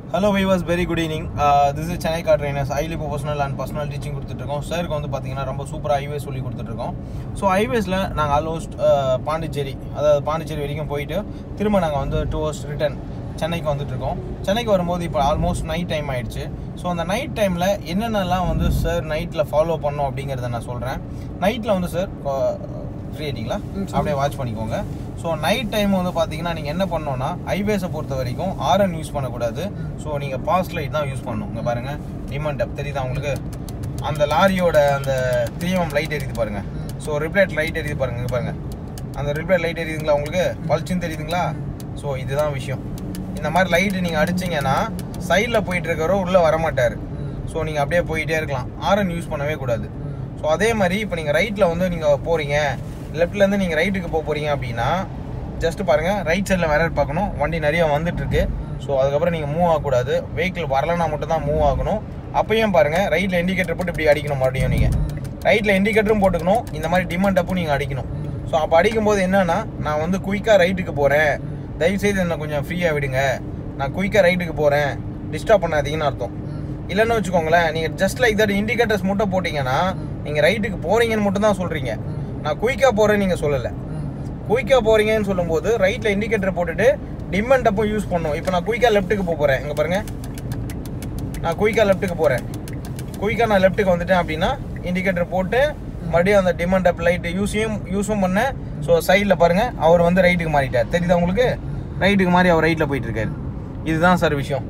hello viewers very good evening this is Chennai car trainers highly professional and personal teaching கொடுத்துட்ருக்கோம் சாருக்கு வந்து பார்த்தீங்கன்னா ரொம்ப சூப்பராக ஹைவேஸ் சொல்லி கொடுத்துட்ருக்கோம் ஸோ ஹைவேஸில் நாங்கள் ஆல்மோஸ்ட் பாண்டிச்சேரி அதாவது பாண்டிச்சேரி வரைக்கும் போயிட்டு திரும்ப நாங்கள் வந்து டூ ஹவர்ஸ் ரிட்டர்ன் சென்னைக்கு வந்துட்டுருக்கோம் சென்னைக்கு வரும்போது இப்போ ஆல்மோஸ்ட் நைட் டைம் ஆயிடுச்சு ஸோ அந்த நைட் டைமில் என்னென்னலாம் வந்து சார் நைட்டில் ஃபாலோ பண்ணோம் அப்படிங்கிறத நான் சொல்கிறேன் நைட்டில் வந்து சார் ஃப்ரீ ஆயிட்டீங்களா அப்படியே வாட்ச் பண்ணிக்கோங்க ஸோ நைட் டைம் வந்து பார்த்தீங்கன்னா நீங்கள் என்ன பண்ணோன்னா ஹைவேஸை பொறுத்த வரைக்கும் ஆர்என் யூஸ் பண்ணக்கூடாது ஸோ நீங்கள் பாஸ்ட் லைட் தான் யூஸ் பண்ணணும் இங்கே பாருங்கள் டிமண்ட் டப் தெரியுதா உங்களுக்கு அந்த லாரியோட அந்த த்ரீஎம் லைட் எரியுது பாருங்கள் ஸோ ரிப்ளைட் லைட் எரியுது பாருங்க இங்கே பாருங்கள் அந்த ரிப்ளைட் லைட் எரியுதுங்களா உங்களுக்கு பளிச்சுன்னு தெரியுதுங்களா ஸோ இதுதான் விஷயம் இந்த மாதிரி லைட்டு நீங்கள் அடிச்சிங்கன்னா சைடில் போயிட்டு இருக்கிறவரோ உள்ளே வரமாட்டார் ஸோ நீங்கள் அப்படியே போயிட்டே இருக்கலாம் ஆர்என் யூஸ் பண்ணவே கூடாது ஸோ அதே மாதிரி இப்போ நீங்கள் ரைட்டில் வந்து நீங்கள் போகிறீங்க லெஃப்ட்லேருந்து நீங்கள் ரைட்டுக்கு போக போகிறீங்க அப்படின்னா ஜஸ்ட் பாருங்கள் ரைட் சைடில் மிரர் பார்க்கணும் வண்டி நிறைய வந்துட்டு இருக்கு ஸோ அதுக்கப்புறம் நீங்கள் மூவ் ஆகக்கூடாது வெஹிக்கிள் வரலன்னா மட்டும் தான் மூவ் ஆகணும் அப்பயும் பாருங்கள் ரைட்டில் இண்டிகேட்டர் போட்டு இப்படி அடிக்கணும் மறுபடியும் நீங்கள் ரைட்டில் இண்டிகேட்டரும் போட்டுக்கணும் இந்த மாதிரி டிமாண்ட் அப்பும் நீங்கள் அடிக்கணும் ஸோ அப்போ அடிக்கும்போது என்னன்னா நான் வந்து குயிக்காக ரைட்டுக்கு போகிறேன் தயவுசெய்து என்னை கொஞ்சம் ஃப்ரீயாக விடுங்க நான் குயிக்காக ரைட்டுக்கு போகிறேன் டிஸ்டர்ப் பண்ணாதீங்கன்னு அர்த்தம் இல்லைன்னு வச்சுக்கோங்களேன் நீங்கள் ஜஸ்ட் லைக் தட் இண்டிகேட்டர்ஸ் மட்டும் போட்டிங்கன்னா நீங்கள் ரைட்டுக்கு போகிறீங்கன்னு மட்டும் தான் சொல்கிறீங்க நான் குயிக்காக போகிறேன்னு நீங்கள் சொல்லலை குயிக்காக போகிறீங்கன்னு சொல்லும்போது ரைட்டில் இண்டிகேட்டர் போட்டுட்டு டிம் அண்ட் டப்பும் யூஸ் பண்ணும் இப்போ நான் குயிக்காக லெஃப்ட்டுக்கு போக போகிறேன் இங்கே பாருங்கள் நான் குயிக்காக லெஃப்ட்டுக்கு போகிறேன் குயிக்காக நான் லெஃப்ட்டுக்கு வந்துட்டேன் அப்படின்னா இண்டிகேட்டர் போட்டு மறுபடியும் அந்த டிம் அண்ட் டப் லைட்டு யூஸையும் யூஸும் பண்ணேன் ஸோ சைடில் பாருங்கள் அவர் வந்து ரைட்டுக்கு மாறிட்டார் தெரியுதா உங்களுக்கு ரைட்டுக்கு மாறி அவர் ரைட்டில் போயிட்டு இருக்காரு இதுதான் சார் விஷயம்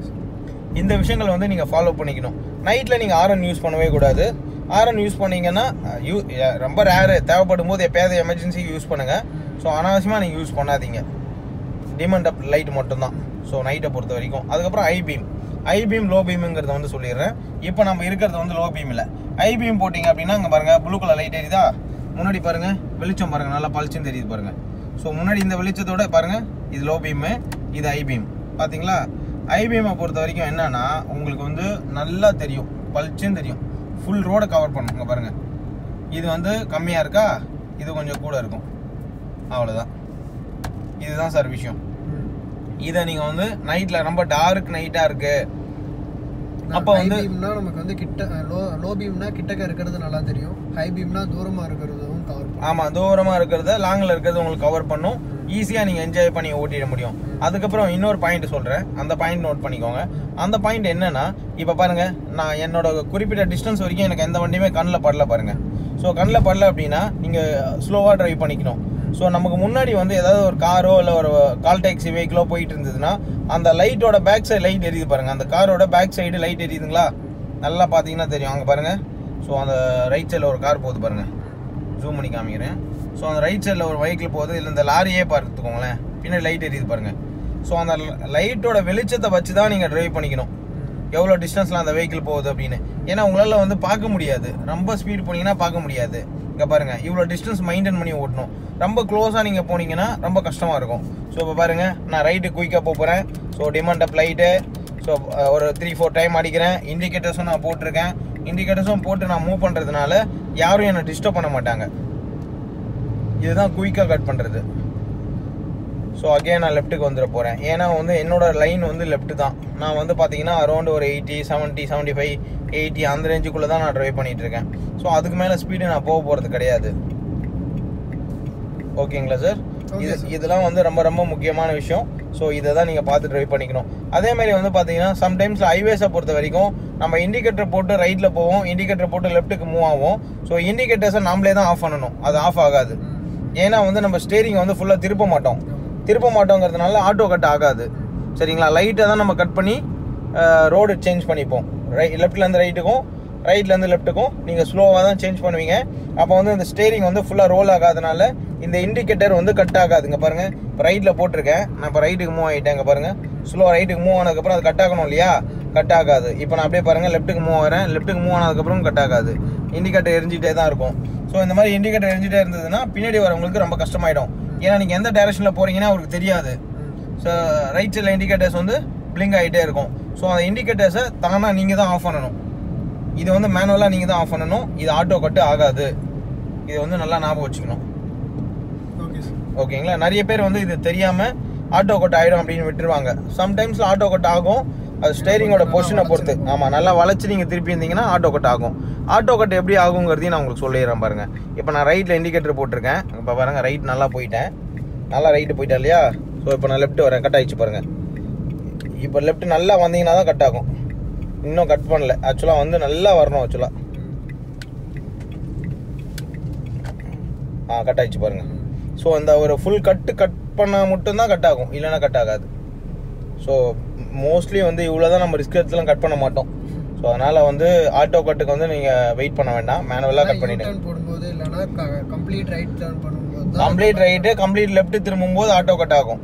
இந்த விஷயங்களை வந்து நீங்கள் ஃபாலோ பண்ணிக்கணும் நைட்டில் நீங்கள் ஆர்என் யூஸ் பண்ணவே கூடாது ஆர்என் யூஸ் பண்ணீங்கன்னா யூ ரொம்ப ரேரு தேவைப்படும் போது எப்பயாவது எமர்ஜென்சிக்கு யூஸ் பண்ணுங்கள் ஸோ அனாவசியமாக நீங்கள் யூஸ் பண்ணாதீங்க டிமண்ட் அப் லைட் மட்டும்தான் ஸோ நைட்டை பொறுத்த வரைக்கும் அதுக்கப்புறம் high beam high beam low பீமுங்கிறத வந்து சொல்லிடுறேன் இப்போ நம்ம இருக்கிறது வந்து லோ பீம் இல்லை ஐ பீம் போட்டிங்க அப்படின்னா இங்கே பாருங்கள் ப்ளூ கலர் லைட் எரியுதா முன்னாடி பாருங்கள் வெளிச்சம் பாருங்கள் நல்லா பளிச்சுன்னு தெரியுது பாருங்கள் ஸோ முன்னாடி இந்த வெளிச்சத்தோட பாருங்கள் இது லோ பீமு இது ஐ பீம் பார்த்தீங்களா ஐ பீமை பொறுத்த வரைக்கும் என்னன்னா உங்களுக்கு வந்து நல்லா தெரியும் பளிச்சுன்னு தெரியும் ஃபுல் ரோடை கவர் பண்ணும் இங்கே பாருங்கள் இது வந்து கம்மியாக இருக்கா இது கொஞ்சம் கூட இருக்கும் அவ்வளோதான் இதுதான் சார் விஷயம் இதை நீங்கள் வந்து நைட்டில் ரொம்ப டார்க் நைட்டாக இருக்கு அப்போ வந்து பீம்னா நமக்கு வந்து கிட்ட லோ லோ பீம்னா கிட்டக்க இருக்கிறது நல்லா தெரியும் ஹை பீம்னா தூரமா இருக்கிறதும் கவர் பண்ணும் ஆமாம் தூரமாக இருக்கிறத லாங்கில் இருக்கிறது உங்களுக்கு கவர் பண்ணும் ஈஸியாக நீங்கள் என்ஜாய் பண்ணி ஓட்டிட முடியும் அதுக்கப்புறம் இன்னொரு பாயிண்ட் சொல்கிறேன் அந்த பாயிண்ட் நோட் பண்ணிக்கோங்க அந்த பாயிண்ட் என்னன்னா இப்போ பாருங்க நான் என்னோட குறிப்பிட்ட டிஸ்டன்ஸ் வரைக்கும் எனக்கு எந்த வண்டியுமே கண்ணில் படல பாருங்க ஸோ கண்ணில் படல அப்படின்னா நீங்கள் ஸ்லோவாக டிரைவ் பண்ணிக்கணும் ஸோ நமக்கு முன்னாடி வந்து ஏதாவது ஒரு காரோ இல்லை ஒரு கால் டாக்ஸி வெஹிக்கிளோ போயிட்டு இருந்ததுன்னா அந்த லைட்டோட பேக் சைடு லைட் எரியுது பாருங்க அந்த காரோட பேக் சைடு லைட் எரியுதுங்களா நல்லா பார்த்தீங்கன்னா தெரியும் அங்கே பாருங்க ஸோ அந்த ரைட் சைடில் ஒரு கார் போகுது பாருங்க ஜூம் பண்ணி காமிக்கிறேன் ஸோ அந்த ரைட் சைடில் ஒரு வெஹிக்கிள் போகுது இல்லை இந்த லாரியே பார்த்துக்கோங்களேன் பின்னாடி லைட் எரியுது பாருங்க ஸோ அந்த லைட்டோட வெளிச்சத்தை வச்சு தான் நீங்கள் டிரைவ் பண்ணிக்கணும் எவ்வளோ டிஸ்டன்ஸில் அந்த வெஹிக்கிள் போகுது அப்படின்னு ஏன்னா உங்களால் வந்து பார்க்க முடியாது ரொம்ப ஸ்பீட் போனீங்கன்னா பார்க்க முடியாது இங்கே பாருங்க இவ்வளோ டிஸ்டன்ஸ் மெயின்டைன் பண்ணி ஓட்டணும் ரொம்ப க்ளோஸாக நீங்கள் போனீங்கன்னா ரொம்ப கஷ்டமாக இருக்கும் ஸோ இப்போ பாருங்க நான் ரைட்டு குயிக்காக போக போகிறேன் so dim and dip light so ஒரு த்ரீ ஃபோர் டைம் அடிக்கிறேன் இண்டிகேட்டர்ஸும் நான் போட்டிருக்கேன் இண்டிகேட்டர்ஸும் போட்டு நான் மூவ் பண்ணுறதுனால யாரும் என்னை டிஸ்டர்ப் பண்ண மாட்டாங்க இதுதான் குயிக்காக கட் பண்ணுறது ஸோ அகைன் நான் லெஃப்ட்டுக்கு வந்துட போகிறேன் ஏன்னா வந்து என்னோட லைன் வந்து லெஃப்ட் தான் நான் வந்து பார்த்தீங்கன்னா அரௌண்ட் ஒரு eighty seventy seventy five eighty அந்த ரேஞ்சுக்குள்ளே தான் நான் ட்ரைவ் பண்ணிட்டு இருக்கேன் ஸோ அதுக்கு மேலே ஸ்பீடு நான் போக போகிறது கிடையாது ஓகேங்களா சார் இது இதெல்லாம் வந்து ரொம்ப ரொம்ப முக்கியமான விஷயம் ஸோ இதை தான் நீங்கள் பார்த்து ட்ரைவ் பண்ணிக்கணும் அதே மாதிரி வந்து பார்த்தீங்கன்னா சம்டைம்ஸ் ஹைவேஸை பொறுத்த வரைக்கும் நம்ம இண்டிகேட்டர் போட்டு ரைட்டில் போவோம் இண்டிகேட்டர் போட்டு லெஃப்ட்டுக்கு மூவ் ஆகும் ஸோ இண்டிகேட்டர்ஸை நாமளே தான் ஆஃப் பண்ணணும் அது ஆஃப் ஆகாது ஏன்னா வந்து நம்ம ஸ்டேரிங் வந்து ஃபுல்லாக திருப்ப மாட்டோம் திருப்ப மாட்டோங்கிறதுனால ஆட்டோ கட் ஆகாது சரிங்களா லைட்டை தான் நம்ம கட் பண்ணி ரோடு சேஞ்ச் பண்ணிப்போம் ரை லெஃப்ட்லேருந்து ரைட்டுக்கும் ரைட்லேருந்து லெஃப்ட்டுக்கும் நீங்கள் ஸ்லோவாக தான் சேஞ்ச் பண்ணுவீங்க அப்போ வந்து இந்த ஸ்டேரிங் வந்து ஃபுல்லாக ரோல் ஆகாதனால இந்த இண்டிகேட்டர் வந்து கட் ஆகாதுங்க பாருங்கள் இப்போ ரைட்டில் போட்டிருக்கேன் நான் இப்போ ரைட்டுக்கு மூவ் ஆகிட்டேன் இங்கே பாருங்கள் ஸ்லோ ரைட்டுக்கு மூவ் ஆனதுக்கப்புறம் அது கட் ஆகணும் இல்லையா கட் ஆகாது இப்போ நான் அப்படியே பாருங்கள் லெஃப்ட்டுக்கு மூவ் ஆகிறேன் லெஃப்ட்டுக்கு மூவ் ஆனதுக்கப்புறம் கட் ஆகாது இண்டிகேட்டர் எரிஞ்சிட்டே தான் இருக்கும் ஸோ இந்த மாதிரி இண்டிகேட்டர் எரிஞ்சிட்டே இருந்ததுன்னா பின்னாடி வரவங்களுக்கு ரொம்ப கஷ்டமாயிடும் ஏன்னா நீங்கள் எந்த டைரக்ஷனில் போகிறீங்கன்னா அவருக்கு தெரியாது ஸோ ரைட் சைடில் இண்டிகேட்டர்ஸ் வந்து பிளிங்க் ஆகிட்டே இருக்கும் ஸோ அந்த இண்டிகேட்டர்ஸை தானாக நீங்கள் தான் ஆஃப் பண்ணணும் இது வந்து மேனுவலாக நீங்கள் தான் ஆஃப் பண்ணணும் இது ஆட்டோ கட்டு ஆகாது இது வந்து நல்லா ஞாபகம் வச்சுக்கணும் ஓகே சார் ஓகேங்களா நிறைய பேர் வந்து இது தெரியாமல் ஆட்டோ கட் ஆகிடும் அப்படின்னு விட்டுருவாங்க சம்டைம்ஸில் ஆட்டோ கட் ஆகும் அது ஸ்டேரிங்கோட பொசிஷனை பொறுத்து ஆமாம் நல்லா வளைச்சு நீங்கள் திருப்பி இருந்தீங்கன்னா ஆட்டோ கட் ஆகும் ஆட்டோ கட் எப்படி ஆகுங்கிறதையும் நான் உங்களுக்கு சொல்லிடுறேன் பாருங்க இப்போ நான் ரைட்டில் இண்டிகேட்டர் போட்டிருக்கேன் இப்போ பாருங்க ரைட் நல்லா போயிட்டேன் நல்லா ரைட்டு போயிட்டேன் இல்லையா ஸோ இப்போ நான் லெஃப்ட் வரேன் கட் ஆயிடுச்சு பாருங்க இப்போ லெஃப்ட் நல்லா வந்தீங்கன்னா தான் கட் ஆகும் இன்னும் கட் பண்ணல ஆக்சுவலாக வந்து நல்லா வரணும் ஆக்சுவலாக ஆ கட் ஆயிடுச்சு பாருங்க ஸோ அந்த ஒரு ஃபுல் கட்டு கட் பண்ணால் மட்டும்தான் கட் ஆகும் இல்லைன்னா கட் ஆகாது ஸோ மோஸ்ட்லி வந்து இவ்வளோ தான் நம்ம ரிஸ்க் எடுத்துலாம் கட் பண்ண மாட்டோம் ஸோ அதனால் வந்து ஆட்டோ கட்டுக்கு வந்து நீங்கள் வெயிட் பண்ண வேண்டாம் மேனுவலாக கட் பண்ணிவிடுங்க டர்ன் போடும்போது இல்லைன்னா கம்ப்ளீட் ரைட் டர்ன் பண்ணும்போது தான் கம்ப்ளீட் ரைட்டு கம்ப்ளீட் லெஃப்ட் திரும்பும்போது ஆட்டோ கட் ஆகும்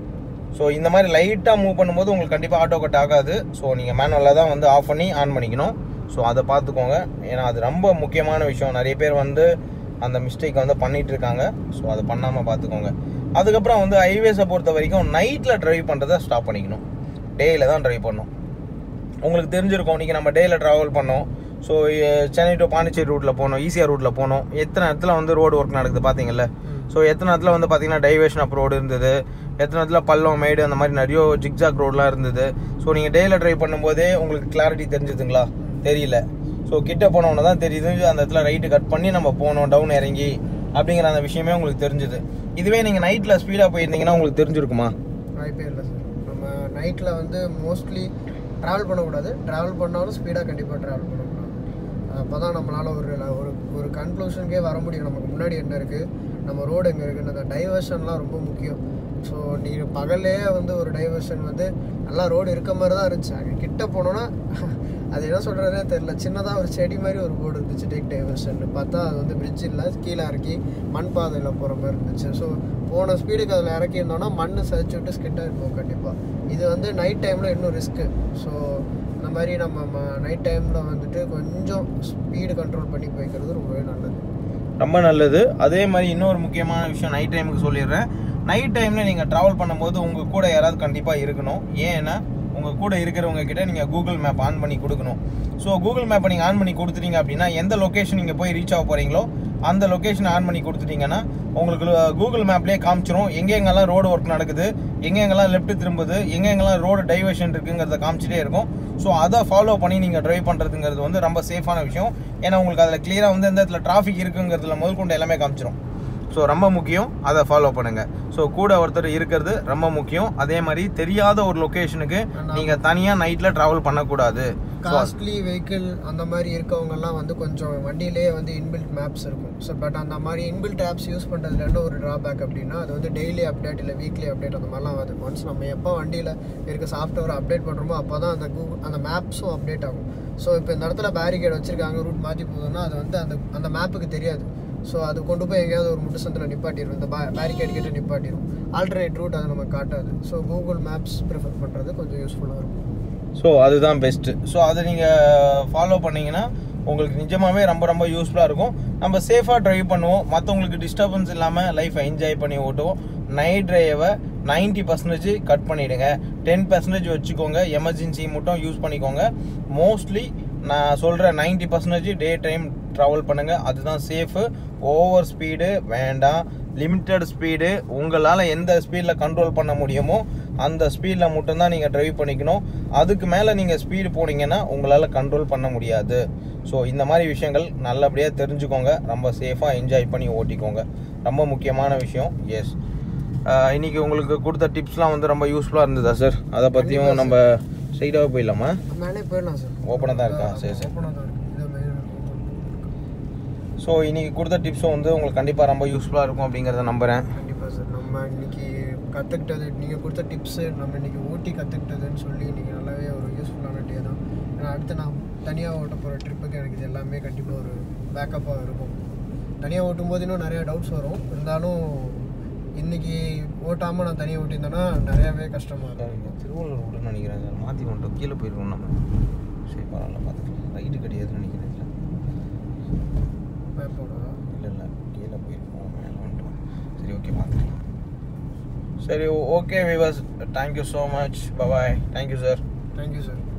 ஸோ இந்த மாதிரி லைட்டாக மூவ் பண்ணும்போது உங்களுக்கு கண்டிப்பாக ஆட்டோ கட் ஆகாது ஸோ நீங்கள் மேனுவலாக தான் வந்து ஆஃப் பண்ணி ஆன் பண்ணிக்கணும் ஸோ அதை பார்த்துக்கோங்க ஏன்னா அது ரொம்ப முக்கியமான விஷயம் நிறைய பேர் வந்து அந்த மிஸ்டேக் வந்து பண்ணிட்டு இருக்காங்க ஸோ அதை பண்ணாமல் பார்த்துக்கோங்க அதுக்கப்புறம் வந்து ஹைவேஸை பொறுத்த வரைக்கும் நைட்டில் ட்ரைவ் பண்ணுறதை ஸ்டாப் பண்ணிக்கணும் டேயில் தான் ட்ரைவ் பண்ணணும் உங்களுக்கு தெரிஞ்சிருக்கும் இன்றைக்கி நம்ம டேயில் ட்ராவல் பண்ணோம் ஸோ சென்னை டு பாண்டிச்சேரி ரூட்டில் போனோம் ஈஸியாக ரூட்டில் போனோம் எத்தனை இடத்துல வந்து ரோடு ஒர்க் நடக்குது பார்த்தீங்கல்ல ஸோ எத்தனை இடத்துல வந்து பார்த்தீங்கன்னா டைவேஷன் அப் ரோடு இருந்தது எத்தனை இடத்துல பள்ளம் மேடு அந்த மாதிரி நிறைய ஜிக்ஜாக் ரோட்லாம் இருந்தது ஸோ நீங்கள் டேயில் ட்ரைவ் பண்ணும்போதே உங்களுக்கு கிளாரிட்டி தெரிஞ்சுதுங்களா தெரியல ஸோ கிட்ட போனவொன்னே தான் தெரியுது அந்த இடத்துல ரைட்டு கட் பண்ணி நம்ம போனோம் டவுன் இறங்கி அப்படிங்கிற அந்த விஷயமே உங்களுக்கு தெரிஞ்சுது இதுவே நீங்கள் நைட்டில் ஸ்பீடாக போயிருந்தீங்கன்னா உங்களுக்கு தெரிஞ்சிருக்குமா வாய்ப்பே இல்லை சார் நம்ம நைட்டில் வந்து மோஸ்ட்லி ட்ராவல் பண்ணக்கூடாது ட்ராவல் பண்ணாலும் ஸ்பீடாக கண்டிப்பாக ட்ராவல் பண்ணக்கூடாது அப்போ தான் நம்மளால் ஒரு ஒரு ஒரு கன்க்ளூஷனுக்கே வர முடியும் நமக்கு முன்னாடி என்ன இருக்குது நம்ம ரோடு எங்கே இருக்குன்னு அந்த டைவர்ஷன்லாம் ரொம்ப முக்கியம் ஸோ நீங்கள் பகல்லே வந்து ஒரு டைவர்ஷன் வந்து நல்லா ரோடு இருக்க மாதிரி தான் இருந்துச்சு அங்கே கிட்ட போனோன்னா அது என்ன சொல்கிறதே தெரில சின்னதாக ஒரு செடி மாதிரி ஒரு போர்டு இருந்துச்சு டேக் டைவர்ஷன் பார்த்தா அது வந்து பிரிட்ஜ் இல்லை கீழே இறக்கி மண் பாதையில் போகிற மாதிரி இருந்துச்சு ஸோ போன ஸ்பீடுக்கு அதில் இறக்கி இருந்தோம்னா மண் சரிச்சு விட்டு ஸ்கிட்டாக இருப்போம் கண்டிப்பாக இது வந்து நைட் டைமில் இன்னும் ரிஸ்க்கு ஸோ இந்த மாதிரி நம்ம நைட் டைமில் வந்துட்டு கொஞ்சம் ஸ்பீடு கண்ட்ரோல் பண்ணி போய்க்கிறது ரொம்பவே நல்லது ரொம்ப நல்லது அதே மாதிரி இன்னொரு முக்கியமான விஷயம் நைட் டைமுக்கு சொல்லிடுறேன் நைட் டைமில் நீங்கள் ட்ராவல் பண்ணும்போது உங்கள் கூட யாராவது கண்டிப்பாக இருக்கணும் ஏன்னா உங்கள் கூட இருக்கிறவங்க கிட்ட நீங்கள் கூகுள் மேப் ஆன் பண்ணி கொடுக்கணும் ஸோ கூகுள் மேப்பை நீங்கள் ஆன் பண்ணி கொடுத்துட்டீங்க அப்படின்னா எந்த லொக்கேஷன் நீங்கள் போய் ரீச் ஆக போகிறீங்களோ அந்த லொக்கேஷன் ஆன் பண்ணி கொடுத்துட்டீங்கன்னா உங்களுக்கு கூகுள் மேப்லேயே காமிச்சிரும் எங்கெங்கெல்லாம் ரோடு ஒர்க் நடக்குது எங்கெங்கெல்லாம் லெஃப்ட் திரும்புது எங்கெங்கெல்லாம் ரோடு டைவர்ஷன் இருக்குங்கிறத காமிச்சிட்டே இருக்கும் ஸோ அதை ஃபாலோ பண்ணி நீங்கள் ட்ரைவ் பண்ணுறதுங்கிறது வந்து ரொம்ப சேஃபான விஷயம் ஏன்னா உங்களுக்கு அதில் கிளியராக வந்து எந்த இடத்துல டிராஃபிக் இருக்குங்கிறதுல முதல் கொண்டு எல்லாமே காமிச்சிரும் ஸோ ரொம்ப முக்கியம் அதை ஃபாலோ பண்ணுங்க ஸோ கூட ஒருத்தர் இருக்கிறது ரொம்ப முக்கியம் அதே மாதிரி தெரியாத ஒரு லொக்கேஷனுக்கு நீங்கள் தனியாக நைட்டில் ட்ராவல் பண்ணக்கூடாது காஸ்ட்லி வெஹிக்கிள் அந்த மாதிரி இருக்கவங்கெல்லாம் வந்து கொஞ்சம் வண்டியிலே வந்து இன்பில்ட் மேப்ஸ் இருக்கும் ஸோ பட் அந்த மாதிரி இன்பில்ட் ஆப்ஸ் யூஸ் பண்ணுறதுல என்ன ஒரு ட்ராபேக் அப்படின்னா அது வந்து டெய்லி அப்டேட் இல்லை வீக்லி அப்டேட் அந்த மாதிரிலாம் வருது ஒன்ஸ் நம்ம எப்போ வண்டியில் இருக்க சாஃப்ட்வேர் அப்டேட் பண்ணுறோமோ அப்போ தான் அந்த கூகுள் அந்த மேப்ஸும் அப்டேட் ஆகும் ஸோ இப்போ இந்த இடத்துல பேரிகேட் வச்சிருக்காங்க ரூட் மாற்றி போகுதுன்னா அது வந்து அந்த அந்த மேப்புக்கு தெரியாது ஸோ அது கொண்டு போய் எங்கேயாவது ஒரு முட்டு சந்தில் நிப்பாட்டிடும் இந்த பேரிகேட் கிட்ட நிப்பாட்டிடும் ஆல்டர்னேட் ரூட் அது நமக்கு காட்டாது ஸோ கூகுள் மேப்ஸ் ப்ரிஃபர் பண்ணுறது கொஞ்சம் யூஸ்ஃபுல்லாக இருக்கும் ஸோ அதுதான் பெஸ்ட்டு ஸோ அதை நீங்கள் ஃபாலோ பண்ணீங்கன்னா உங்களுக்கு நிஜமாவே ரொம்ப ரொம்ப யூஸ்ஃபுல்லாக இருக்கும் நம்ம சேஃபாக ட்ரைவ் பண்ணுவோம் மற்றவங்களுக்கு டிஸ்டர்பன்ஸ் இல்லாமல் லைஃப்பை என்ஜாய் பண்ணி ஓட்டுவோம் நைட் ட்ரைவை நைன்ட்டி பர்சன்டேஜ் கட் பண்ணிவிடுங்க டென் பர்சன்டேஜ் வச்சுக்கோங்க எமர்ஜென்சி மட்டும் யூஸ் பண்ணிக்கோங்க மோஸ்ட்லி நான் சொல்கிற ninety percentage day time travel பண்ணுங்கள் அதுதான் சேஃபு ஓவர் ஸ்பீடு வேண்டாம் லிமிட்டட் ஸ்பீடு உங்களால் எந்த ஸ்பீடில் கண்ட்ரோல் பண்ண முடியுமோ அந்த ஸ்பீடில் மட்டும்தான் நீங்கள் ட்ரைவ் பண்ணிக்கணும் அதுக்கு மேலே நீங்கள் ஸ்பீடு போனீங்கன்னா உங்களால் கண்ட்ரோல் பண்ண முடியாது ஸோ இந்த மாதிரி விஷயங்கள் நல்லபடியாக தெரிஞ்சுக்கோங்க ரொம்ப சேஃபாக என்ஜாய் பண்ணி ஓட்டிக்கோங்க ரொம்ப முக்கியமான விஷயம் எஸ் இன்னைக்கு உங்களுக்கு கொடுத்த டிப்ஸ்லாம் வந்து ரொம்ப யூஸ்ஃபுல்லாக இருந்ததா சார் அதை பற்றியும் நம்ம ஸ்ட்ரைட்டாகவே போயிடலாமா மேலே போயிடலாம் சார் ஓப்பனாக தான் இருக்கா சரி சரி ஓப்பனாக தான் இருக்குது இதை மெயின் ஸோ இன்னைக்கு கொடுத்த டிப்ஸும் வந்து உங்களுக்கு கண்டிப்பாக ரொம்ப யூஸ்ஃபுல்லாக இருக்கும் அப்படிங்கிறத நம்புகிறேன் கண்டிப்பாக சார் நம்ம இன்னைக்கு கற்றுக்கிட்டது நீங்கள் கொடுத்த டிப்ஸு நம்ம இன்னைக்கு ஓட்டி கற்றுக்கிட்டதுன்னு சொல்லி இன்னைக்கு நல்லாவே ஒரு யூஸ்ஃபுல்லான டே தான் ஏன்னா அடுத்து நான் தனியாக ஓட்ட போகிற ட்ரிப்புக்கு எனக்கு இது எல்லாமே கண்டிப்பாக ஒரு பேக்கப்பாக இருக்கும் தனியாக ஓட்டும் போது இன்னும் நிறையா டவுட்ஸ் வரும் இருந்தாலும் இன்னைக்கு ஓட்டாமல் நான் தனியாக ஓட்டியிருந்தேன்னா நிறையாவே கஷ்டமாக இருக்கும் திருவள்ளூர் விடுன்னு நினைக்கிறேன் சார் மாற்றி வந்துட்டோம் கீழே போயிருக்கோம் நம்ம சரி பரவாயில்ல பார்த்துக்கலாம் ரைட்டு கிடையாதுன்னு நினைக்கிறேன் இல்லை மேப்போட இல்லை இல்லை கீழே போயிருக்கோம் மேலே வந்துட்டோம் சரி ஓகே பார்த்துக்கலாம் சரி ஓகே விவாஸ் thank you so much bye bye thank you sir thank you sir